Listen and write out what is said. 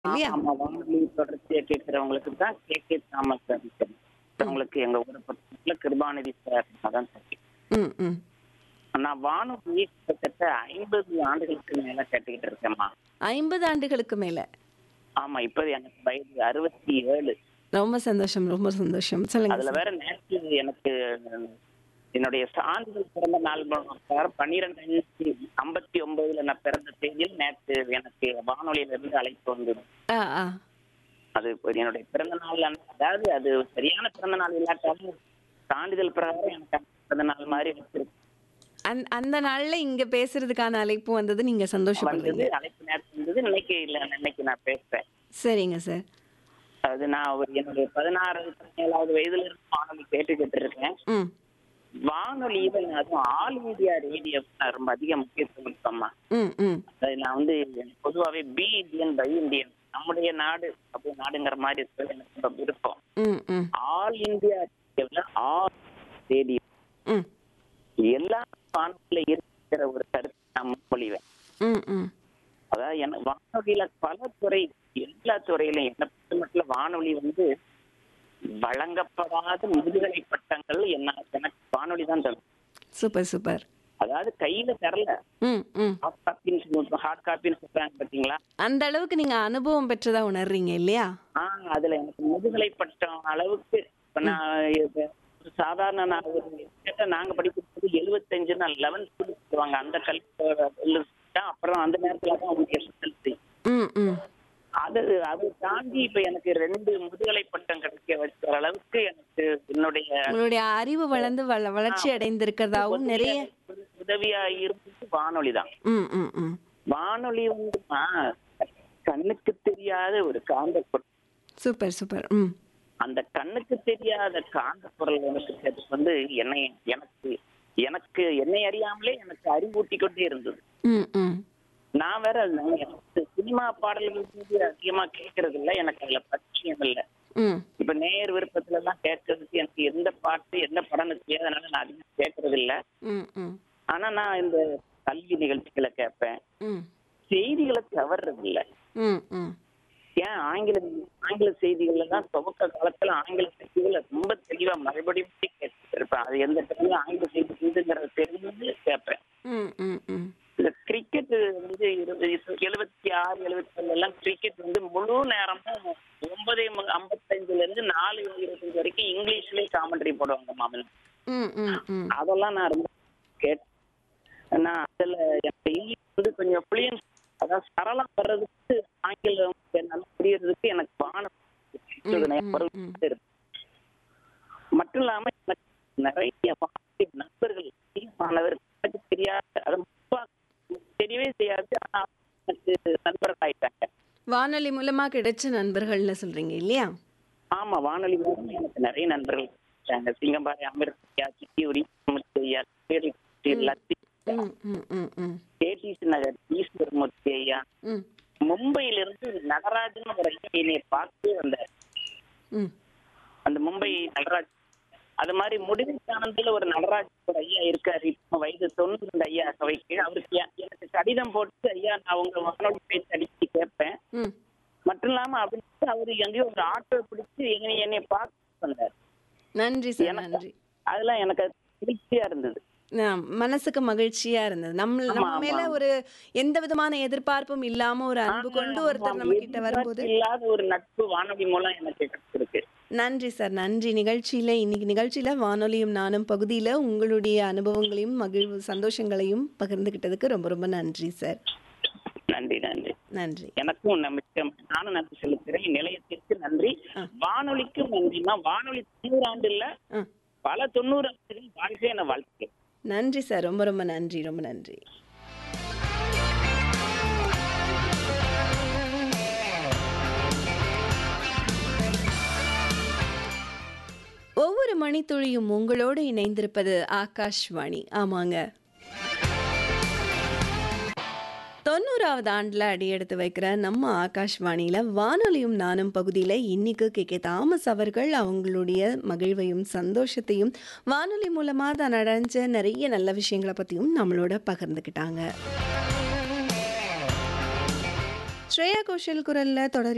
இல்லையா ஆமா வானொலி தொடர்ச்சியா கேட்கிறவங்களுக்கு தான் கே கே தாமஸ் சார் அவங்களுக்கு எங்க ஊரை பொறுத்தவரைக்கும் கிருபாநிதி சார் அதான் சார் ம் ம் நான் வானொலி கிட்டத்தட்ட ஐம்பது ஆண்டுகளுக்கு மேல கேட்டுக்கிட்டு இருக்கேம்மா ஐம்பது ஆண்டுகளுக்கு மேல ஆமா இப்ப எனக்கு வயது அறுபத்தி ஏழு ரொம்ப சந்தோஷம் ரொம்ப சந்தோஷம் சொல்லுங்க அதுல வேற நேற்று எனக்கு என்னுடைய சான்றிதழ் பிறந்த நாள் பன்னிரெண்டு அஞ்சு ஐம்பத்தி ஒன்பதுல நான் பிறந்த தேதியில் நேற்று எனக்கு வானொலியில இருந்து அழைப்பு வந்தது ஆ ஆ அது ஒரு என்னுடைய பிறந்த நாள் அன்னை- அதாவது அது சரியான பிறந்த நாள் இல்லாட்டாலும் சான்றிதழ் பிரகாரம் எனக்கு அந்த பிறந்த நாள் மாதிரி வச்சிருக்கு அந் அந்த நாள்ல இங்க பேசுறதுக்கான அழைப்பு வந்தது நீங்க வந்தது சந்தோஷப்படுறீங்க அழைப்பு நேற்று வந்தது இன்னைக்கு இல்ல இன்னைக்கு நான் பேசுறேன் சரிங்க சார் அது நான் ஒரு என்னுடைய பதினாறு பதினேழாவது வயதுல இருந்து வானொலி கேட்டுக்கிட்டு இருக்கேன் ம் வானொலியில நான் அதுவும் ஆல் இந்தியா ரேடியோ நான் ரொம்ப அதிக முக்கியத்துவம் கொடுப்பேம்மா ம் ம் அது நான் வந்து பொதுவாகவே பி இந்தியன் பை இந்தியன் நம்முடைய நாடு அப்படி நாடுங்கிற மாதிரி இருக்கிறது எனக்கு ரொம்ப விருப்பம் ம் ம் ஆல் இந்தியா ரேடியோவில் ஆல் ரேடியோ ம் எல்லா வானொலியில இருக்கிற ஒரு கருத்தை நான் முன்மொழிவேன் ம் ம் அதாவது எனக்கு வானொலியில பல துறை எல்லா துறையிலும் என்ன பொறுத்த மட்டும் வானொலி வந்து வழங்கப்படாத முதுகலை பட்டங்கள் என்ன எனக்கு வானொலி தான் தரும் சூப்பர் சூப்பர் அதாவது கையில தரல ம் ம் ஹார்ட் காப்பின்னு ஹார்ட் காப்பின்னு சொல்றாங்க பாத்தீங்களா அந்த அளவுக்கு நீங்க அனுபவம் பெற்றதா உணர்றீங்க இல்லையா ஆஹ் அதுல எனக்கு முதுகலை பட்டம் அளவுக்கு இப்ப நான் இது ஒரு சாதாரண நான் ஒரு கிட்ட நாங்க படிக்கும்போது எழுபத்தஞ்சு நான் லெவன்த் சொல்லுவாங்க அந்த கல்வி அப்புறம் அந்த நேரத்துல தான் அவங்க எஸ்எஸ்எல்சி ம் ம் அது அதை தாண்டி இப்ப எனக்கு ரெண்டு முதுகலை பட்டம் கிடைக்க வச்ச அளவுக்கு எனக்கு என்னுடைய உங்களுடைய அறிவு வளர்ந்து வள வளர்ச்சி அடைந்திருக்கிறதாவும் நிறைய உதவியா- உதவியா இருந்தது வானொலி தான் ம் ம் ம் வானொலி வந்துமா கண்ணுக்கு தெரியாத ஒரு காந்த பொருள் சூப்பர் சூப்பர் ம் அந்த கண்ணுக்கு தெரியாத காந்த பொருள் எனக்கு அது வந்து என்னை எனக்கு எனக்கு என்னை அறியாமலே எனக்கு அறிவூட்டி கொண்டே இருந்தது ம் ம் நான் வேற நான் எனக்கு சினிமா பாடல்கள் வந்து அதிகமா கேட்கறது இல்ல எனக்கு அதுல பரிச்சயம் இல்லை ம் இப்ப நேர் விருப்பத்துல எல்லாம் கேட்கறதுக்கு எனக்கு எந்த பாட்டு எந்த படம் தெரியாதனால நான் அதிகம் கேட்கறது இல்ல ம் ம் ஆனா நான் இந்த கல்வி நிகழ்ச்சிகளை கேட்பேன் ம் செய்திகளை தவறுறது இல்ல ம் ம் ஏன் ஆங்கில ஆங்கில செய்திகள்ல தான் துவக்க காலத்துல ஆங்கில செய்திகளை ரொம்ப தெளிவா மறுபடியும் கேட்டுட்டு இருப்பேன் அது எந்த டைம்ல ஆங்கில செய்தி இருக்குங்கிறத தெரிஞ்சு கேட்பேன் ம் ம் ம் இந்த கிரிக்கெட் வந்து இருபது எழுபத்தி ஆறு எழுபத்தி எல்லாம் கிரிக்கெட் வந்து முழு நேரமும் ஒன்பதே மு- ஐம்பத்தஞ்சுல இருந்து நாலு இருபத்தஞ்சு வரைக்கும் இங்கிலீஷ்லயே காமெண்ட்ரி போடுவாங்க மாமன் ம் ம் ம் அதெல்லாம் நான் ரொம்ப கேட்டேன் நான் அதுல எனக்கு இங்கிலீஷ் வந்து கொஞ்சம் ஃப்ளூயன்ஸ் அதாவது சரளம் வர்றதுக்கு ஆங்கிலம் நல்லா புரியறதுக்கு எனக்கு வானம் ம், ம். மட்டும் இல்லாம எனக்கு நிறைய வார்த்தை நண்பர்கள் மாணவர் எனக்கு தெரியாத அது முப்பா- தெரியவே தெரியாது ஆனா எனக்கு நண்பர்கள் ஆயிட்டாங்க வானொலி மூலமா கிடைச்ச நண்பர்கள்னு சொல்றீங்க இல்லையா ஆமா வானொலி மூலம் எனக்கு நிறைய நண்பர்கள் கிடைச்சாங்க சிங்கம்பாறை அமிர்தா சித்தியூரி முத்தையா லத்தி ம் ம் ம் ம் கேடிசி நகர் ஈஸ்வரமூர்த்தி ஐயா ம் மும்பையில இருந்து நடராஜன் ஒரு ஐயா என்னை பார்த்து வந்தார் ம் அந்த மும்பை நடராஜ் அது மாதிரி முடிவுக்கானதுல ஒரு நடராஜ் ஒரு ஐயா இருக்காரு இப்ப வயது தொண்ணூறு ரெண்டு ஐயா சபைக்கு அவருக்கு எ- எனக்கு கடிதம் போட்டு ஐயா நான் உங்க வானொலி பேச்சு அடிச்சு கேட்பேன் ம் மட்டும் இல்லாம அப்படின்னு அவரு எங்கேயோ ஒரு ஆட்டோ பிடிச்சு என்னை என்னை பார்த்து வந்தார் நன்றி சார் எனக்கு- நன்றி அதெல்லாம் எனக்கு அது திருப்தியா இருந்தது நான் மனசுக்கு மகிழ்ச்சியா இருந்தது நம்ம ஆமா, நம்ம ஆமா. மேல ஒரு எந்த விதமான எதிர்பார்ப்பும் இல்லாம ஒரு அன்பு கொண்டு ஒருத்தர் நம்ம கிட்ட வரும்போது இல்லாத ஒரு நட்பு வானொலி மூலம் எனக்கு கிடைச்சிருக்கு நன்றி சார் நன்றி நிகழ்ச்சியில இன்னைக்கு நிகழ்ச்சியில வானொலியும் நானும் பகுதியில உங்களுடைய அனுபவங்களையும் மகிழ்வு சந்தோஷங்களையும் பகிர்ந்துகிட்டதுக்கு ரொம்ப ரொம்ப நன்றி சார் நன்றி நன்றி நன்றி எனக்கும் நம்பிக்கை நானும் நன்றி செலுத்துறேன் நிலையத்திற்கு நன்றி வானொலிக்கும் நன்றிமா வானொலி தொண்ணூறு ஆண்டு இல்ல ஆ பல தொண்ணூறு ஆண்டுகள் வாழ்க்கை என வாழ்க்கை நன்றி சார் ரொம்ப ரொம்ப நன்றி ரொம்ப நன்றி ஒவ்வொரு மணித்துளியும் உங்களோடு இணைந்திருப்பது ஆகாஷ்வாணி ஆமாங்க தொண்ணூறாவது ஆண்டில் அடியெடுத்து வைக்கிற நம்ம ஆகாஷ்வாணியில் வானொலியும் நானும் பகுதியில் இன்னைக்கு கே கே தாமஸ் அவர்கள் அவங்களுடைய மகிழ்வையும் சந்தோஷத்தையும் வானொலி மூலமாக தான் அடைஞ்ச நிறைய நல்ல விஷயங்களை பற்றியும் நம்மளோட பகிர்ந்துக்கிட்டாங்க ஸ்ரேயா கோஷல் குரலில் தொடர்